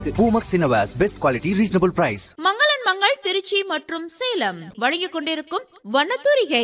பூமக்ஸ் சினவாஸ் best quality reasonable price மங்களன் மங்கள் திருச்சி மற்றும் சேலம் வழங்கிக் கொண்டிருக்கும் வண்ணத்தூரிகை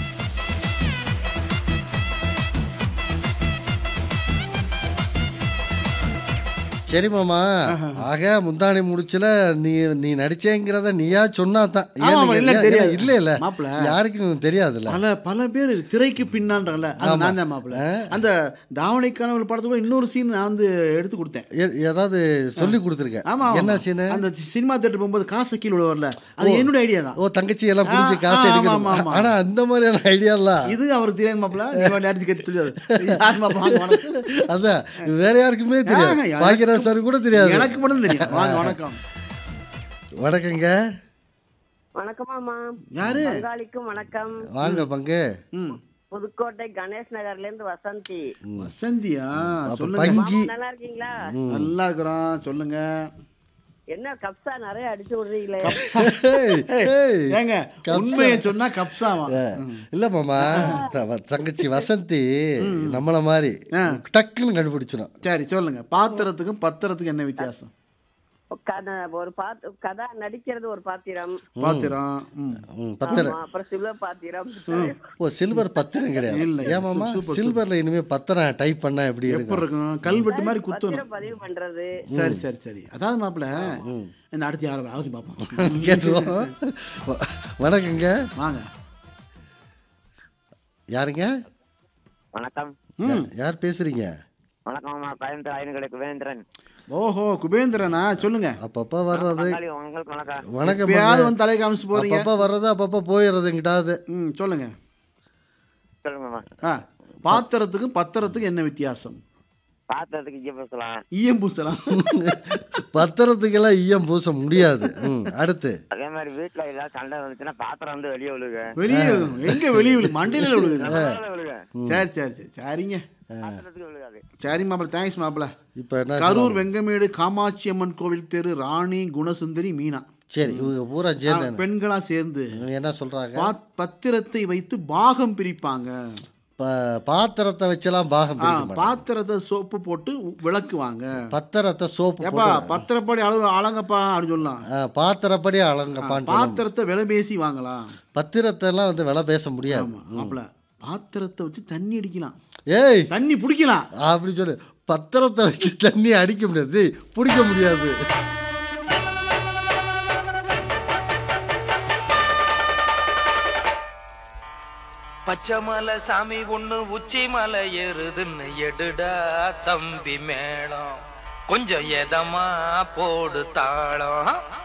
சரி மாமா ஆக முந்தானை முடிச்சுல நீ நீ நடிச்சேங்கிறத நீயா சொன்னா தான் ஏன் ஆமா, நீங்க- இல்ல, ஏன் தெரியாது. இல்ல இல்ல மாப்பிள. யாருக்கும் தெரியாதுல்ல பல பல பேர் திரைக்கு பின்னான்றல அது நான் தான் மாப்பிள்ள அந்த தாவணைக்கான ஒரு படத்துல கூட இன்னொரு சீன் நான் வந்து எடுத்து கொடுத்தேன் ஏ- ஏதாவது சொல்லி கொடுத்துருக்கேன் ஆமா ஆமா. என்ன சீனு அந்த சினிமா தேட்டர் போகும்போது காசு கீழே வரல அது என்னோட ஐடியா தான் ஓ தங்கச்சி எல்லாம் புடிச்சு ஆ, காசு ஆமா, எடுக்கணும் ஆமா, ஆமா. ஆனா அந்த மாதிரியான ஐடியாலாம் இது அவருக்கு தெரியாது மாப்பிள்ள நீ நேரத்துக்கு கேட்டு தெரியாது யார் மாப்பிள்ள வாங்க வணக்கம் அதான் இது வேற யாருக்குமே ஆஹா, தெரியாது எனக்கு- பாக்கியராஜ் சார் கூட தெரியாது எனக்கு மட்டும் தெரியும் வாங்க வணக்கம் வணக்கங்க வணக்கமாமா யாரு பங்காளிக்கும் வணக்கம் வாங்க பங்கு ம் புதுக்கோட்டை கணேஷ் நகர்ல இருந்து வசந்தி வசந்தியா அப்ப சொல்லுங்க பங்கி நல்லா இருக்கீங்களா நல்லா இருக்கிறோம் சொல்லுங்க என்ன கப்சா நிறைய அடிச்சு விடுறீங்களே ஏய், ஏய். ஏங்க கப்சா. உண்மையை சொன்னா கப்சாவா இல்ல மாமா த- வ- தங்கச்சி வசந்தி நம்மள மாதிரி டக்குன்னு கண்டுபிடிச்சிடும் சரி சொல்லுங்க பாத்திரத்துக்கும் பத்திரத்துக்கும் என்ன வித்தியாசம் கதை ஒரு பாத்து கதா நடிக்கிறது ஒரு பாத்திரம் பாத்திரம் ம். ம், பத்திரம் ஆமா, அப்புறம் சில்வர் பாத்திரம் ஓ சில்வர் பத்திரம் கிடையாது இல்ல, ஏன் மாமா சூப்பர், சில்வர்ல இனிமே பத்திரம் டைப் பண்ணா எப்படி எப்படி இருக்கும் இருக்கும் கல்வெட்டு மாதிரி குத்தணும் பத்திரம் பதிவு பண்றது சரி சரி சரி அதாவது மாப்பிள்ள என்ன அடுத்து யாரும் அவசியம் பார்ப்போம் கேட்டுருவோம் வ- வணக்கங்க வாங்க யாருங்க வணக்கம் யா- யார் பேசுறீங்க வணக்கம் கோயம்புத்தூர் ஐநூறு வேந்திரன் ஓஹோ குபேந்திரனா சொல்லுங்க அப்பப்ப வர்றது பங்காளி, உங்களுக்கு வணக்கம் வணக்கம் எப்பயாவது பங்கு. வந்து தலை காமிச்சு போறீங்க அப்பப்ப வர்றது அப்பப்ப போயிடுறது எங்கிட்டாவது ம் சொல்லுங்க சொல்லுங்க மாமா ஆ பாத்திரத்துக்கும் பத்திரத்துக்கும் என்ன வித்தியாசம் பாத்திரத்துக்கு இங்கே பேசலாம் ஈயம் பூசலாம் பத்திரத்துக்கெல்லாம் ஈயம் பூச முடியாது ம், அடுத்து அதே மாதிரி வீட்டுல ஏதாவது சண்டை வந்துச்சுன்னா பாத்திரம் வந்து வெளியே விழுக வெளியே எங்க வெளியே விழு மண்டையில விழுகுது விழுக சரி சரி சரி சரிங்க பாத்திரத்துக்கு விழுகாது சரி மாப்பிள்ள தேங்க்ஸ் மாப்பிள்ள இப்போ என்ன கரூர் வெங்கமேடு காமாட்சி அம்மன் கோவில் தெரு ராணி குணசுந்தரி மீனா சரி இவங்க பூரா ஆ, சேர்ந்து பெண்களா சேர்ந்து இவங்க என்ன சொல்றாங்க பாத்- பத்திரத்தை வைத்து பாகம் பிரிப்பாங்க ப- பாத்திரத்தை வச்செல்லாம் பாகம் ஆ, பிரிக்க மாட்டாங்க. பாத்திரத்தை சோப்பு போட்டு விளக்குவாங்க பத்திரத்தை சோப்பு ஏப்பா போட்டு பத்திரப்படி அளவு அழகப்பா அப்படின்னு சொல்லலாம் ஆ, பாத்திரப்படி அலங்கப்பான்னு சொல்லணும். பாத்திரத்தை விலை பேசி வாங்கலாம் பத்திரத்தை எல்லாம் வந்து விலை பேச முடியாது ஆமா மாப்பிள்ள பாத்திரத்தை வச்சு தண்ணி அடிக்கலாம் ஏய் தண்ணி பிடிக்கலாம் அப்படி சொல்லு பத்திரத்தை வச்சு தண்ணி அடிக்க முடியாது ஏய், பிடிக்க முடியாது பச்சை மலை சாமி ஒண்ணு உச்சி மலை ஏறுதுன்னு எடுடா தம்பி மேளம் கொஞ்சம் எதமா போடு தாளம்